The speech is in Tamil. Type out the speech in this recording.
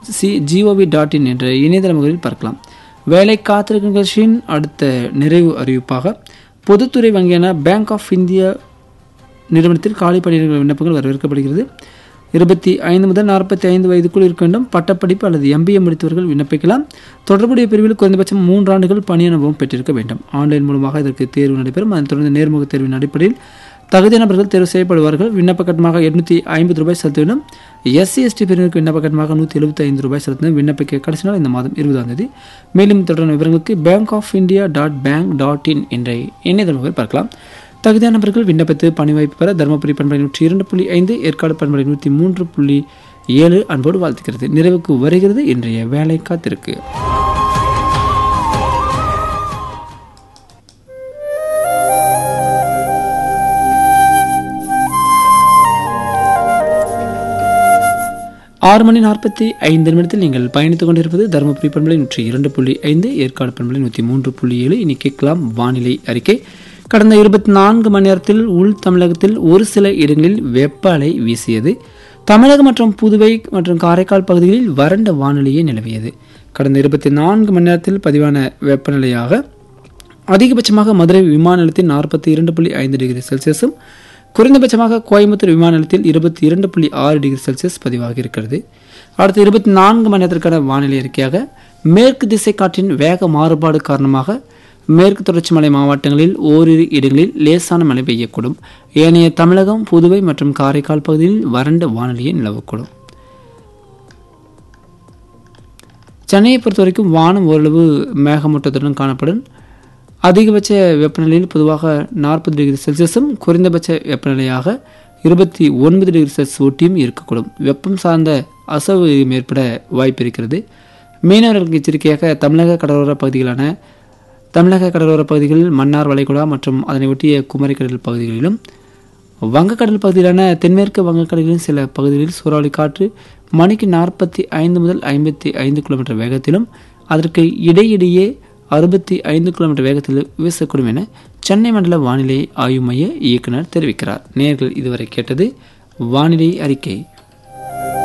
சி ஜிஓவி டாட் இன் என்ற இணையதள முகவரில் பார்க்கலாம் வேலை காத்திருக்கும் நிகழ்ச்சியின் அடுத்த நிறைவு அறிவிப்பாக பொதுத்துறை வங்கியான பேங்க் ஆஃப் இந்தியா நிறுவனத்தில் காலி பணியிடங்கள் விண்ணப்பங்கள் வரவேற்கப்படுகிறது இருபத்தி ஐந்து முதல் நாற்பத்தி ஐந்து வயதுக்குள் இருக்க வேண்டும் பட்டப்படிப்பு அல்லது எம்பிஏ முடித்தவர்கள் விண்ணப்பிக்கலாம் தொடர்புடைய பிரிவில் குறைந்தபட்சம் மூன்று ஆண்டுகள் பணி அனுபவம் பெற்றிருக்க வேண்டும் ஆன்லைன் மூலமாக இதற்கு தேர்வு நடைபெறும் அதனைத் தொடர்ந்து நேர்முக தேர்வின் அடிப்படையில் தகுதி நபர்கள் தேர்வு செய்யப்படுவார்கள் விண்ணப்ப கட்டணமாக எட்நூற்றி ஐம்பது ரூபாய் செலுத்த வேண்டும் எஸ்சி எஸ்டி பிரிவினருக்கு விண்ணப்ப கட்டணமாக நூற்றி எழுபத்தி ஐந்து ரூபாய் செலுத்தணும் விண்ணப்பிக்க கடைசி நாள் இந்த மாதம் இருபதாம் தேதி மேலும் தொடர்பான விவரங்களுக்கு bank of India dot bank dot in என்ற இணையதள முகவரில் பார்க்கலாம் தகுதியான நபர்கள் விண்ணப்பித்து பணி வாய்ப்பு பெற தருமபுரி பண்பலை நூற்றி இரண்டு புள்ளி ஐந்து ஏற்காடு பண்பலை நூற்றி மூன்று புள்ளி ஏழு அன்போடு வாழ்த்துக்கிறது நிறைவுக்கு வருகிறது இன்றைய வேலை காத்திருக்கு ஆறு மணி நாற்பத்தி ஐந்து நிமிடத்தில் நீங்கள் பயணித்துக் கொண்டிருப்பது தருமபுரி பண்பலை நூற்றி இரண்டு புள்ளி ஐந்து ஏற்காடு பண்பலை நூற்றி மூன்று புள்ளி ஏழு இனி கேட்கலாம் வானிலை அறிக்கை கடந்த இருபத்தி நான்கு மணி நேரத்தில் உள் தமிழகத்தில் ஒரு சில இடங்களில் வெப்ப அலை வீசியது தமிழகம் மற்றும் புதுவை மற்றும் காரைக்கால் பகுதிகளில் வறண்ட வானிலையே நிலவியது கடந்த இருபத்தி நான்கு மணி நேரத்தில் பதிவான வெப்பநிலையாக அதிகபட்சமாக மதுரை விமான நிலையத்தில் நாற்பத்தி இரண்டு புள்ளி ஐந்து டிகிரி செல்சியஸும் குறைந்தபட்சமாக கோயம்புத்தூர் விமான நிலையத்தில் இருபத்தி இரண்டு புள்ளி ஆறு டிகிரி செல்சியஸ் பதிவாகி இருக்கிறது அடுத்த இருபத்தி நான்கு மணி நேரத்திற்கான வானிலை அறிக்கையாக மேற்கு திசை காற்றின் வேக மாறுபாடு காரணமாக மேற்கு தொடர்ச்சி மலை மாவட்டங்களில் ஓரிரு இடங்களில் லேசான மழை பெய்யக்கூடும் ஏனைய தமிழகம் புதுவை மற்றும் காரைக்கால் பகுதியில் வறண்ட வானிலையை நிலவக்கூடும் சென்னையை பொறுத்த வரைக்கும் வானம் ஓரளவு மேகமூட்டத்துடன் காணப்படும் அதிகபட்ச வெப்பநிலையில் பொதுவாக நாற்பது டிகிரி செல்சியஸும் குறைந்தபட்ச வெப்பநிலையாக இருபத்தி ஒன்பது டிகிரி செல்சியஸ் ஒட்டியும் இருக்கக்கூடும் வெப்பம் சார்ந்த அசௌகரியம் ஏற்பட வாய்ப்பு இருக்கிறது மீனவர்களுக்கு எச்சரிக்கையாக தமிழக கடலோர பகுதிகளான தமிழக கடலோர பகுதிகளில் மன்னார் வளைகுடா மற்றும் அதனை ஒட்டிய குமரிக்கடல் பகுதிகளிலும் வங்கக்கடல் பகுதியிலான தென்மேற்கு வங்கக்கடலின் சில பகுதிகளில் சூறாவளி காற்று மணிக்கு நாற்பத்தி ஐந்து முதல் ஐம்பத்தி ஐந்து கிலோமீட்டர் வேகத்திலும் அதற்கு இடையிடையே அறுபத்தி ஐந்து கிலோமீட்டர் வேகத்தில் வீசக்கூடும் என சென்னை மண்டல வானிலை ஆய்வு மைய இயக்குனர் தெரிவிக்கிறார் நேர்கள் இதுவரை கேட்டது வானிலை அறிக்கை